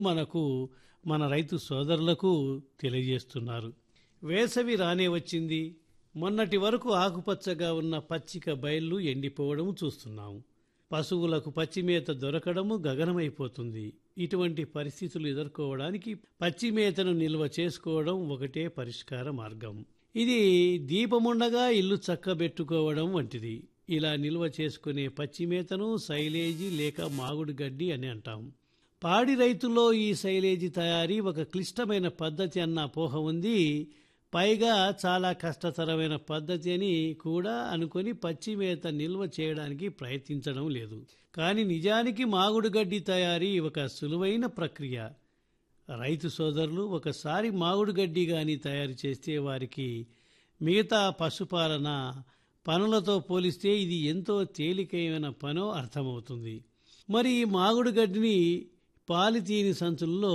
మనకు మన రైతు సోదరులకు తెలియజేస్తున్నారు వేసవి రానే వచ్చింది మొన్నటి వరకు ఆకుపచ్చగా ఉన్న పచ్చిక బయళ్ళు ఎండిపోవడం చూస్తున్నాము పశువులకు పచ్చిమేత దొరకడము గగనమైపోతుంది ఇటువంటి పరిస్థితులు ఎదుర్కోవడానికి పచ్చిమేతను నిల్వ చేసుకోవడం ఒకటే పరిష్కార మార్గం ఇది దీపముండగా ఇల్లు చక్కబెట్టుకోవడం వంటిది ఇలా నిల్వ చేసుకునే పచ్చిమేతను సైలేజీ లేక మాగుడు గడ్డి అని అంటాం పాడి రైతుల్లో ఈ సైలేజీ తయారీ ఒక క్లిష్టమైన పద్ధతి అన్న అపోహ ఉంది పైగా చాలా కష్టతరమైన పద్ధతి అని కూడా అనుకొని పచ్చి మేత నిల్వ చేయడానికి ప్రయత్నించడం లేదు కానీ నిజానికి మాగుడు గడ్డి తయారీ ఒక సులువైన ప్రక్రియ రైతు సోదరులు ఒకసారి మాగుడు గడ్డి కానీ తయారు చేస్తే వారికి మిగతా పశుపాలన పనులతో పోలిస్తే ఇది ఎంతో తేలికైన పనో అర్థమవుతుంది మరి ఈ మాగుడు గడ్డిని పాలితీని సంచుల్లో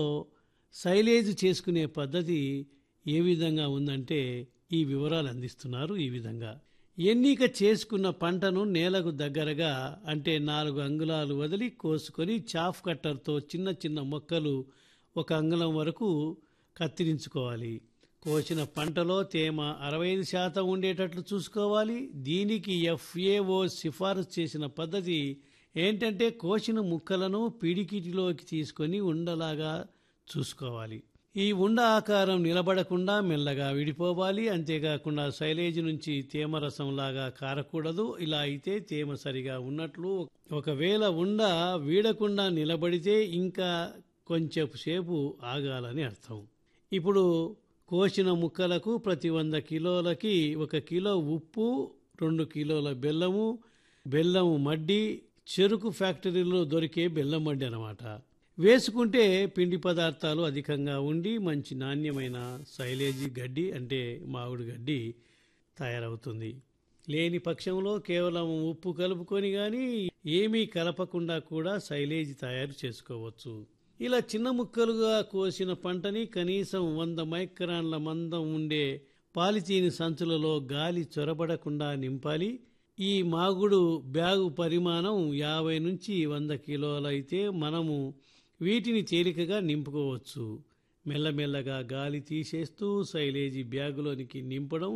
సైలేజ్ చేసుకునే పద్ధతి ఏ విధంగా ఉందంటే ఈ వివరాలు అందిస్తున్నారు ఈ విధంగా ఎన్నిక చేసుకున్న పంటను నేలకు దగ్గరగా అంటే నాలుగు అంగుళాలు వదిలి కోసుకొని చాఫ్ కట్టర్తో చిన్న చిన్న మొక్కలు ఒక అంగుళం వరకు కత్తిరించుకోవాలి కోసిన పంటలో తేమ అరవై ఐదు శాతం ఉండేటట్లు చూసుకోవాలి దీనికి ఎఫ్ఏఓ సిఫారసు చేసిన పద్ధతి ఏంటంటే కోసిన ముక్కలను పిడికిటిలోకి తీసుకొని ఉండలాగా చూసుకోవాలి ఈ ఉండ ఆకారం నిలబడకుండా మెల్లగా విడిపోవాలి అంతేకాకుండా శైలేజ్ నుంచి తేమ రసంలాగా కారకూడదు ఇలా అయితే తేమ సరిగా ఉన్నట్లు ఒకవేళ ఉండ వీడకుండా నిలబడితే ఇంకా కొంచెం సేపు ఆగాలని అర్థం ఇప్పుడు కోసిన ముక్కలకు ప్రతి వంద కిలోలకి ఒక కిలో ఉప్పు రెండు కిలోల బెల్లము బెల్లము మడ్డి చెరుకు ఫ్యాక్టరీలో దొరికే బెల్లం మడ్డి అనమాట వేసుకుంటే పిండి పదార్థాలు అధికంగా ఉండి మంచి నాణ్యమైన సైలేజీ గడ్డి అంటే మామిడి గడ్డి తయారవుతుంది లేని పక్షంలో కేవలం ఉప్పు కలుపుకొని కానీ ఏమీ కలపకుండా కూడా సైలేజ్ తయారు చేసుకోవచ్చు ఇలా చిన్న ముక్కలుగా కోసిన పంటని కనీసం వంద మైక్రాన్ల మందం ఉండే పాలిథీన్ సంచులలో గాలి చొరబడకుండా నింపాలి ఈ మాగుడు బ్యాగు పరిమాణం యాభై నుంచి వంద కిలోలైతే మనము వీటిని తేలికగా నింపుకోవచ్చు మెల్లమెల్లగా గాలి తీసేస్తూ సైలేజీ బ్యాగులోనికి నింపడం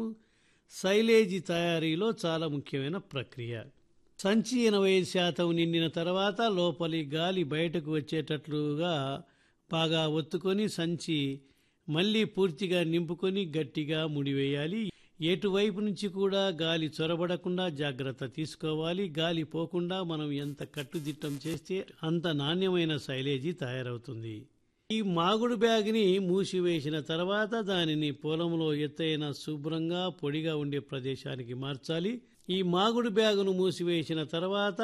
సైలేజీ తయారీలో చాలా ముఖ్యమైన ప్రక్రియ సంచి ఎనభై శాతం నిండిన తర్వాత లోపలి గాలి బయటకు వచ్చేటట్లుగా బాగా ఒత్తుకొని సంచి మళ్ళీ పూర్తిగా నింపుకొని గట్టిగా ముడివేయాలి ఎటువైపు నుంచి కూడా గాలి చొరబడకుండా జాగ్రత్త తీసుకోవాలి గాలి పోకుండా మనం ఎంత కట్టుదిట్టం చేస్తే అంత నాణ్యమైన శైలేజీ తయారవుతుంది ఈ మాగుడు బ్యాగ్ని మూసివేసిన తర్వాత దానిని పొలంలో ఎత్తైన శుభ్రంగా పొడిగా ఉండే ప్రదేశానికి మార్చాలి ఈ మాగుడు బ్యాగును మూసివేసిన తర్వాత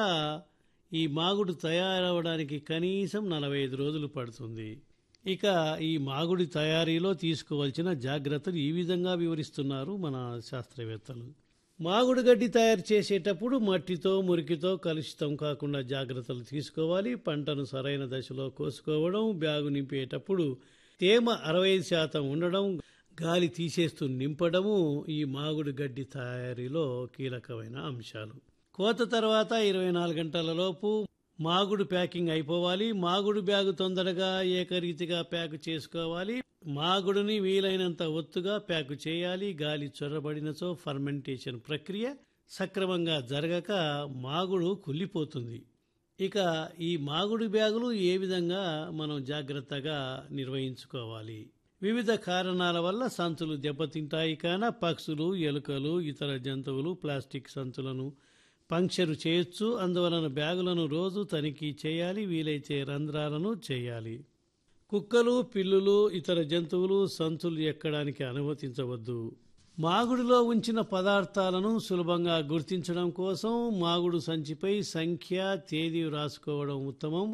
ఈ మాగుడు తయారవడానికి కనీసం నలభై ఐదు రోజులు పడుతుంది ఇక ఈ మాగుడి తయారీలో తీసుకోవాల్సిన జాగ్రత్తలు ఈ విధంగా వివరిస్తున్నారు మన శాస్త్రవేత్తలు మాగుడు గడ్డి తయారు చేసేటప్పుడు మట్టితో మురికితో కలుషితం కాకుండా జాగ్రత్తలు తీసుకోవాలి పంటను సరైన దశలో కోసుకోవడం బ్యాగు నింపేటప్పుడు తేమ అరవై శాతం ఉండడం గాలి తీసేస్తూ నింపడము ఈ మాగుడు గడ్డి తయారీలో కీలకమైన అంశాలు కోత తర్వాత ఇరవై నాలుగు గంటల లోపు మాగుడు ప్యాకింగ్ అయిపోవాలి మాగుడు బ్యాగు తొందరగా ఏకరీతిగా ప్యాక్ చేసుకోవాలి మాగుడుని వీలైనంత ఒత్తుగా ప్యాక్ చేయాలి గాలి చొరబడినచో ఫర్మెంటేషన్ ప్రక్రియ సక్రమంగా జరగక మాగుడు కుళ్ళిపోతుంది ఇక ఈ మాగుడు బ్యాగులు ఏ విధంగా మనం జాగ్రత్తగా నిర్వహించుకోవాలి వివిధ కారణాల వల్ల సంచులు దెబ్బతింటాయి కాన పక్షులు ఎలుకలు ఇతర జంతువులు ప్లాస్టిక్ సంచులను పంక్చరు చేయొచ్చు అందువలన బ్యాగులను రోజు తనిఖీ చేయాలి వీలైతే రంధ్రాలను చేయాలి కుక్కలు పిల్లులు ఇతర జంతువులు సంచులు ఎక్కడానికి అనుమతించవద్దు మాగుడిలో ఉంచిన పదార్థాలను సులభంగా గుర్తించడం కోసం మాగుడు సంచిపై సంఖ్య తేదీ రాసుకోవడం ఉత్తమం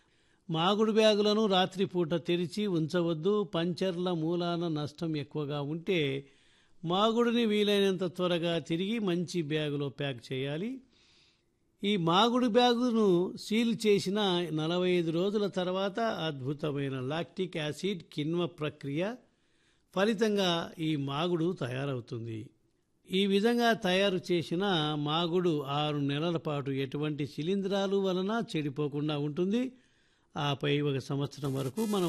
మాగుడు బ్యాగులను రాత్రిపూట తెరిచి ఉంచవద్దు పంచర్ల మూలాన నష్టం ఎక్కువగా ఉంటే మాగుడిని వీలైనంత త్వరగా తిరిగి మంచి బ్యాగులో ప్యాక్ చేయాలి ఈ మాగుడు బ్యాగును సీల్ చేసిన నలభై ఐదు రోజుల తర్వాత అద్భుతమైన లాక్టిక్ యాసిడ్ కిణ్వ ప్రక్రియ ఫలితంగా ఈ మాగుడు తయారవుతుంది ఈ విధంగా తయారు చేసిన మాగుడు ఆరు నెలల పాటు ఎటువంటి శిలీంధ్రాలు వలన చెడిపోకుండా ఉంటుంది ఆపై ఒక సంవత్సరం వరకు మనం